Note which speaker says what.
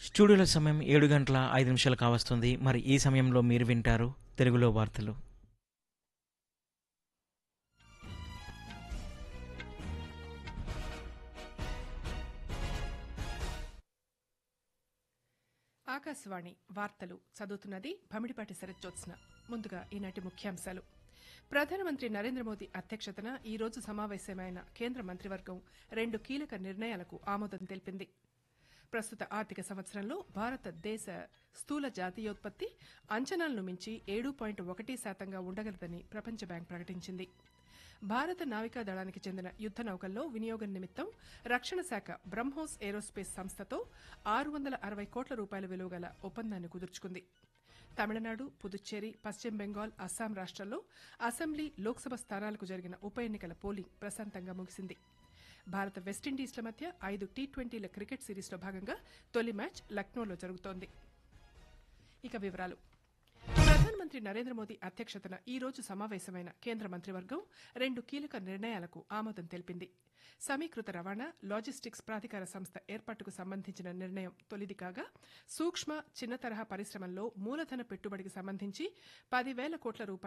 Speaker 1: స్టూడియోలో సమయం ఏడు గంటల ఐదు నిమిషాలు కావస్తుంది మరి ఈ సమయంలో మీరు వింటారు తెలుగులో వార్తలు
Speaker 2: ఆకాశవాణి వార్తలు చదువుతున్నది భమిడిపాటి శరజ్జోత్స్న ముందుగా ఈనాటి ముఖ్యాంశాలు ప్రధానమంత్రి నరేంద్ర మోదీ అధ్యక్షతన ఈ రోజు సమావేశమైన కేంద్ర మంత్రివర్గం రెండు కీలక నిర్ణయాలకు ఆమోదం తెలిపింది ప్రస్తుత ఆర్థిక సంవత్సరంలో భారతదేశ స్థూల జాతీయోత్పత్తి అంచనాలను మించి ఏడు పాయింట్ ఒకటి శాతంగా ఉండగలదని ప్రపంచ బ్యాంక్ ప్రకటించింది భారత నావికా దళానికి చెందిన యుద్ద నౌకల్లో వినియోగం నిమిత్తం రక్షణ శాఖ బ్రహ్మోస్ ఏరోస్పేస్ సంస్థతో ఆరు వందల అరవై కోట్ల రూపాయల విలువ గల ఒప్పందాన్ని కుదుర్చుకుంది తమిళనాడు పుదుచ్చేరి పశ్చిమ బెంగాల్ అస్సాం రాష్ట్రాల్లో అసెంబ్లీ లోక్సభ స్థానాలకు జరిగిన ఉప ఎన్నికల పోలింగ్ ప్రశాంతంగా ముగిసింది భారత వెస్టిండీస్ల మధ్య ఐదు టీ ట్వంటీల క్రికెట్ సిరీస్లో భాగంగా తొలి మ్యాచ్ లక్నోలో జరుగుతోంది ఇక వివరాలు ప్రధానమంత్రి నరేంద్ర మోదీ అధ్యక్షతన ఈ రోజు సమావేశమైన కేంద్ర మంత్రివర్గం రెండు కీలక నిర్ణయాలకు ఆమోదం తెలిపింది సమీకృత రవాణా లాజిస్టిక్స్ ప్రాధికార సంస్థ ఏర్పాటుకు సంబంధించిన నిర్ణయం తొలిది కాగా సూక్ష్మ చిన్న తరహా పరిశ్రమల్లో మూలధన పెట్టుబడికి సంబంధించి పదివేల కోట్ల రూపాయల